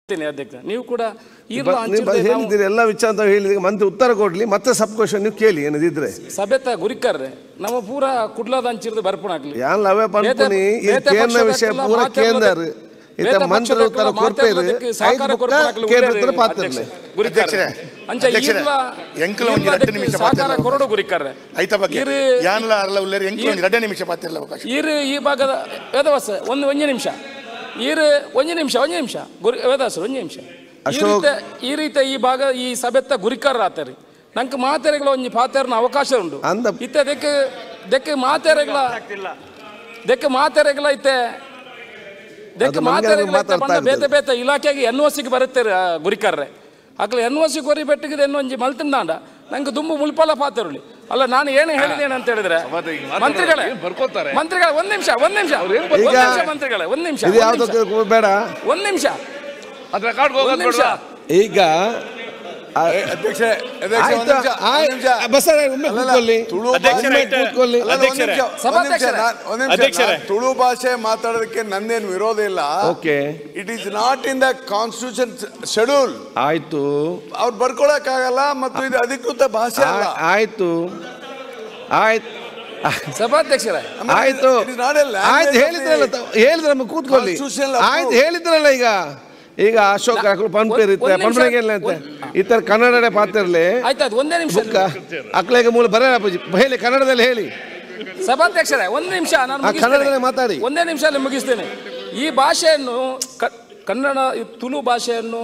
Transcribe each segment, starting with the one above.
ಹೇಳ್ತೀನಿ ಅಧ್ಯಕ್ಷ ನೀವು ಕೂಡ ಈರ್ಲ ನೀವು ಹಂಚಿರ್ದೆ ನಾವು ಹೇಳಿದ್ದೀರಿ ಎಲ್ಲ ವಿಚಾರ ಅಂತ ಹೇಳಿದ್ರೆ ಮಂತ್ರಿ ಉತ್ತರ ಕೊಡ್ಲಿ ಮತ್ತೆ ಸಬ್ ಕ್ವಶನ್ ನೀವು ಕೇಳಿ ಏನದಿದ್ರೆ ಸಭೆತ ಗುರಿಕರ್ರೆ ನಮ್ಮ ಪೂರ ಕುಡ್ಲದ ಹಂಚಿರ್ದು ಬರ್ಪಣಾಗ್ಲಿ ಯಾನ್ ಲವೆ ಪನ್ಪುನಿ ಈ ಬೇತೆ ಕೇಂದ್ರ ವಿಷಯ ಪಕ್ಷದಕ್ಕೆಲ್ಲ ಪೂರ ಕೇಂದ್ರ ಮಾತಾಡ್ಲಿಕ್ಕೆ- ಇತ್ತ ಬೇತೆ ಮಂತ್ರಿ ಉತ್ತರ ಪಕ್ಷದಕ್ಕೆಲ್ಲ ಕೊಡ್ಪೇರು ಮಾತಾಡ್ಲಿಕ್ಕೆ ಸಹಕಾರ ಐದು ಕೊಡ್ಪಾಕ್ಲಿ ಕೇಂದ್ರ ಉಳ್ಳೇರಿ ಉತ್ತರ ಪಾತ್ರಲೆ ಅಧ್ಯಕ್ಷ. ಗುರಿಕರ್ರೆ. ಅಧ್ಯಕ್ಷರೇ, ಅಂಚ ಅಧ್ಯಕ್ಷರೇ, ಈರ್ಲ ಎಂಕಲ ಒಂದು ಈರ್ಲ ಎರಡು ಅದಕ್ಕೆ ನಿಮಿಷ ಸಹಕಾರ ಮಾತಾಡೋ ಕೊರಡು ಗುರಿಕರ್ರೆ ಐತ ಬಗ್ಗೆ ಇರು ಯಾನ್ಲ ಅರ್ಲ ಉಳ್ಳೇರಿ ಎಂಕ್ಲ ಒಂದು ಎರಡೇ ನಿಮಿಷ ಮಾತಿರಲ್ಲ ಅವಕಾಶ ಈರು ಈ ಭಾಗದ ವೇದವಾಸ ಒಂದು ಒಂಜಿ ನಿಮಿಷ ಈರು ಒಂಜಿ ನಿಮಿಷ ಒಂಜಿ ನಿಮಿಷ ಗುರಿ ವೇದವಾಸ ಒಂಜಿ ನಿಮಿಷ ಈ ಅಶೋಕ್. ರೀತಿ ಈ ರೀತಿ ಈ ಭಾಗ ಈ ಸಭೆತ್ತ ಗುರಿಕಾರ ಆತರಿ ನಂಗೆ ಮಾತೆರೆಗಳ ಒಂಜಿ ಪಾತೆರನ ಅವಕಾಶ ಉಂಟು ಅಂದ ಇತ್ತ ದೆಕ್ಕೆ ದೆಕ್ಕೆ ಮಾತೆರೆಗಳ ದೆಕ್ಕೆ ಮಾತೆರೆಗಳ ಇತ್ತೆ ದೆಕ್ಕೆ ಅದು ನಮ್ಗೆ ಮಾತೆರೆಗಳ ಇತ್ತೆ ಮಾತಾಡ್ತಾ ಪಂಡ ಬೇತೆ ಇರ್ತದೆ. ಬೇತೆ ಇಲಾಖೆಗೆ ಎನ್ ಒ ಸಿಗೆ ಬರುತ್ತಾರೆ ಗುರಿಕಾರ್ರೆ ಅಕ್ಲ ಎನ್ ಒ ಸಿ ಕೊರಿ ಬೆಟ್ಟಿಗೆ ಎನ್ ಒಂಜಿ ಮಲ್ತಿಂದಾಂಡ ನಂಗೆ ದುಂಬು ಮುಲ್ಪಲ ಪಾತೆರುಳಿ ಅಲ್ಲ ನಾನು ಏನು ಹೇಳಿದ್ದೇನೆ ಅಂತ ಹೇಳಿದ್ರೆ ಮಂತ್ರಿಗಳೇ ಬರ್ಕೋತಾರೆ ಮಂತ್ರಿಗಳ ಒಂದ್ ನಿಮಿಷ ಒಂದ್ ನಿಮಿಷ ಒಂದ್ ಈಗ- ನಿಮಿಷ ಮಂತ್ರಿಗಳೇ ಒಂದ್ ನಿಮಿಷ ಇದು ಒಂದ್ ಯಾವ್ದಕ್ಕೆ ನಿಮಿಷ, ಬೇಡ ಒಂದ್ ನಿಮಿಷ ಅದ್ ರೆಕಾರ್ಡ್ ಒಂದ್ ಹೋಗೋದು ನಿಮಿಷ ಬೇಡ ಈಗ ಆ- ಅಧ್ಯಕ್ಷ ಅಧ್ಯಕ್ಷ ಆಯ್ತು, ಒಂದು ನಿಮಿಷ, ಆಯ್- ಒಂದು ನಿಮಿಷ. ಬಸ್ಸಲ್ಲಿ ಒಮ್ಮೆ ಅಲ್ಲಲ್ಲ, ಕೂತ್ಕೊಳ್ಳಿ. ತುಳು ಒಮ್ಮೆ ಭಾಷೆ- ಕೂತ್ಕೊಳ್ಳಿ. ಅಲ್ಲಲ್ಲ, ಒಂದು ನಿಮಿಷ, ಒಂದು ನಿಮಿಷ, ಸಭಾಧ್ಯಕ್ಷರೇ. ನಾನ್- ಒಂದು ನಿಮಿಷ, ಅಧ್ಯಕ್ಷರೇ. ನಾನ್ ತುಳು ಭಾಷೆ ಮಾತಾಡೋದಕ್ಕೆ ನಂದೇನು ವಿರೋಧ ಇಲ್ಲ okay it is not in the constitution schedule ಆಯ್ತು ಅವ್ರು ಬರ್ಕೊಳಕ್ ಆಗಲ್ಲ ಮತ್ತು ಇದು ಅಧಿಕೃತ ಭಾಷೆ ಅಲ್ಲ ಆ- ಆಯ್ತು ಆಯ್ತು ಸಭಾಧ್ಯಕ್ಷರೇ ಆಮೇಲೆ ಆಯ್ತು it is not a language ಆಯ್ತು of the- ಹೇಳಿದ್ರಲ್ಲ ತ- ಹೇಳಿದ್ರಮ್ಮ ಕೂತ್ಕೊಳ್ಳಿ Constitutional approval. ಆಯ್ತು ಹೇಳಿದ್ರಲ್ಲ ಈಗ ಈಗ ಅಶೋಕ್ ಹಾಕಲು ಪಂಪೇರ್ ಇತ್ತೆ ಒಂದ್ ನಿಮಿಷ. ಪಂಪಣಿಗೆ ಇಲ್ಲ ಅಂತೆ ಈ ತರ ಕನ್ನಡನೇ ಪಾತಿರ್ಲಿ ಆಯ್ತಾಯ್ತು ಒಂದೇ ನಿಮಿಷ ಬುಕ್ಕ ಅಕ್ಲೆಗೆ ಮೂಲ ಬರ ಹೇಳಿ ಕನ್ನಡದಲ್ಲಿ ಹೇಳಿ ಸಭಾಧ್ಯಕ್ಷರೇ ಒಂದ್ ನಿಮಿಷ ನಾನು ಆ, ಮುಗಿಸ್ತೇನೆ. ಕನ್ನಡದಲ್ಲೇ ಮಾತಾಡಿ. ಒಂದೇ ನಿಮಿಷ ಅಲ್ಲಿ ಮುಗಿಸ್ತೇನೆ ಈ ಭಾಷೆಯನ್ನು ಕ- ಕನ್ನಡ ಈ ತುಳು ಭಾಷೆಯನ್ನು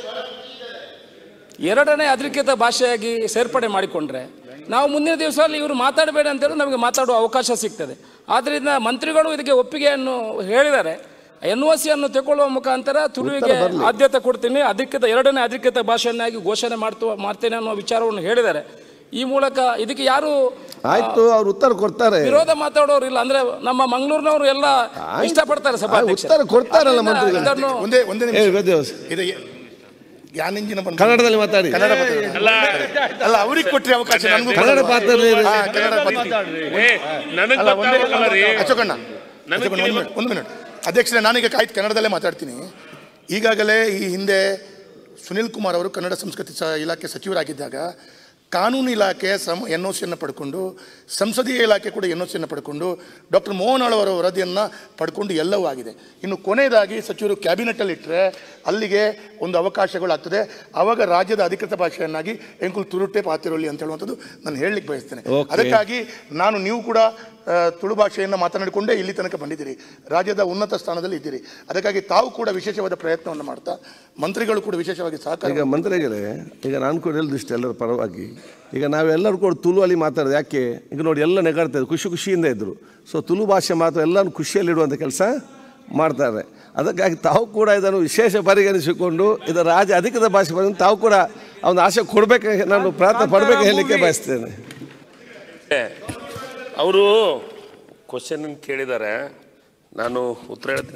ಎರಡನೇ ಅಧಿಕೃತ ಭಾಷೆಯಾಗಿ ಸೇರ್ಪಡೆ ಮಾಡಿಕೊಂಡ್ರೆ ನಾವು ಮುಂದಿನ ದಿವಸದಲ್ಲಿ ಇವರು ಮಾತಾಡಬೇಡ ಅಂತೇಳಿ ನಮಗೆ ಮಾತಾಡುವ ಅವಕಾಶ ಸಿಗ್ತದೆ ಆದ್ದರಿಂದ ಮಂತ್ರಿಗಳು ಇದಕ್ಕೆ ಒಪ್ಪಿಗೆಯನ್ನು ಹೇಳಿದ್ದಾರೆ ಎನ್ ಒ ಸಿ ಅನ್ನು ತಗೊಳ್ಳುವ ಮುಖಾಂತರ ತುಳುವಿಗೆ ಆದ್ಯತೆ ಕೊಡ್ತೀನಿ ಅಧಿಕೃತ ಎರಡನೇ ಅಧಿಕೃತ ಭಾಷೆಯನ್ನಾಗಿ ಘೋಷಣೆ ಮಾಡ್ತು ಮಾಡ್ತೇನೆ ಅನ್ನೋ ವಿಚಾರವನ್ನು ಹೇಳಿದ್ದಾರೆ ಈ ಮೂಲಕ ಇದಕ್ಕೆ ಯಾರು ಆಯ್ತು ಅವ್ರು ಉತ್ತರ ಕೊಡ್ತಾರೆ ವಿರೋಧ ಮಾತಾಡೋರು ಇಲ್ಲ ಅಂದ್ರೆ ನಮ್ಮ ಮಂಗಳೂರಿನವರು ಎಲ್ಲ ಇಷ್ಟಪಡ್ತಾರೆ ಆ, ಸಭಾಧ್ಯಕ್ಷ ಉತ್ತರ ಕೊಡ್ತಾರಲ್ಲ ಮಂತ್ರಿಗಳು ಇದನ್ನು ಒಂದೇ ಒಂದೇ ಏ, ನಿಮಿಷ ವೇದವ್ಯಾಸ, ಇದು ಯಾನಿಂಜಿನ ಬಂದು ಕನ್ನಡದಲ್ಲಿ ಮಾತಾಡಿ ಕನ್ನಡ ಮಾತಾಡಿ. ಅಲ್ಲ ಅವ್ರಿಗೆ ಕೊಟ್ರಿ ಅವಕಾಶ ನನಗೂ ಕನ್ನಡ ಕೊಡಲ್ವಾ? ಪಾತ್ರದಲ್ಲಿ ಹಾ, ಕನ್ನಡ ಪಾತ್ರ. ನನಗ್ ಅಲ್ಲ, ಒಂದೇ- ಗೊತ್ತಾಗಲ್ಲ ರೀ ಅಶೋಕಣ್ಣ ನನಗೆ ಅಶೋಕಣ್ಣ, ಒಂದು ಮಿನಿಟ್ ಒಂದು ಮಿನಿಟ್ ಅಧ್ಯಕ್ಷರೇ ನಾನೀಗ ಕಾಯ್ತು ಕನ್ನಡದಲ್ಲೇ ಮಾತಾಡ್ತೀನಿ ಈಗಾಗಲೇ ಈ ಹಿಂದೆ ಸುನಿಲ್ ಕುಮಾರ್ ಅವರು ಕನ್ನಡ ಸಂಸ್ಕೃತಿ ಸ ಇಲಾಖೆ ಸಚಿವರಾಗಿದ್ದಾಗ ಕಾನೂನು ಇಲಾಖೆ ಸಮ ಎನ್ ಒ ಸಿಯನ್ನು ಪಡ್ಕೊಂಡು ಸಂಸದೀಯ ಇಲಾಖೆ ಕೂಡ ಎನ್ ಒ ಸಿಯನ್ನು ಪಡ್ಕೊಂಡು ಡಾಕ್ಟರ್ ಮೋಹನ್ ಆಳ್ವರ ವರದಿಯನ್ನು ಪಡ್ಕೊಂಡು ಎಲ್ಲವೂ ಆಗಿದೆ ಇನ್ನು ಕೊನೆಯದಾಗಿ ಸಚಿವರು ಕ್ಯಾಬಿನೆಟಲ್ಲಿ ಇಟ್ಟರೆ ಅಲ್ಲಿಗೆ ಒಂದು ಅವಕಾಶಗಳಾಗ್ತದೆ ಆವಾಗ ರಾಜ್ಯದ ಅಧಿಕೃತ ಭಾಷೆಯನ್ನಾಗಿ ಎಂಕುಲ್ ತುರುಟೆ ಪಾತಿರೊಳ್ಳಿ ಅಂತ ಹೇಳುವಂಥದ್ದು ನಾನು ಹೇಳಲಿಕ್ಕೆ ಬಯಸ್ತೇನೆ Okay. ಅದಕ್ಕಾಗಿ ನಾನು ನೀವು ಕೂಡ ಆ, ತುಳು ಭಾಷೆಯನ್ನು ಮಾತನಾಡಿಕೊಂಡೇ ಇಲ್ಲಿ ತನಕ ಬಂದಿದ್ದೀರಿ ರಾಜ್ಯದ ಉನ್ನತ ಸ್ಥಾನದಲ್ಲಿ ಇದ್ದೀರಿ ಅದಕ್ಕಾಗಿ ತಾವು ಕೂಡ ವಿಶೇಷವಾದ ಪ್ರಯತ್ನವನ್ನು ಮಾಡ್ತಾ ಮಂತ್ರಿಗಳು ಕೂಡ ವಿಶೇಷವಾಗಿ ಸಹಕಾರ ಈಗ ಮಂತ್ರಿಗಳೇ ಈಗ ನಾನು ಕೂಡ ಹೇಳಿದಿಷ್ಟು ಎಲ್ಲರ ಪರವಾಗಿ ಈಗ ನಾವೆಲ್ಲರೂ ಕೂಡ ತುಳು ಅಲ್ಲಿ ಮಾತಾಡೋದು ಯಾಕೆ ಈಗ ನೋಡಿ ಎಲ್ಲ ನೆಗಾಡ್ತಾ ಇದ್ರು ಖುಷಿ ಖುಷಿಯಿಂದ ಇದ್ದರು ಸೊ ತುಳು ಭಾಷೆ ಮಾತ್ರ ಎಲ್ಲರೂ ಖುಷಿಯಲ್ಲಿಡುವಂಥ ಕೆಲಸ ಮಾಡ್ತಾರೆ ಅದಕ್ಕಾಗಿ ತಾವು ಕೂಡ ಇದನ್ನು ವಿಶೇಷ ಪರಿಗಣಿಸಿಕೊಂಡು ಇದರ ರಾಜ್ಯ ಅಧಿಕೃತ ಭಾಷೆ ಬಂದು ತಾವು ಕೂಡ ಒಂದು ಆಸೆ ಕೊಡಬೇಕು ನಾನು ಪ್ರಾರ್ಥನೆ ಪಡಬೇಕು ಹೇಳಲಿಕ್ಕೆ ಬಯಸ್ತೇನೆ ಅವರು ಕ್ವಶನ್ ಕೇಳಿದ್ದಾರೆ ನಾನು ಉತ್ತರ ಹೇಳ್ತೇನೆ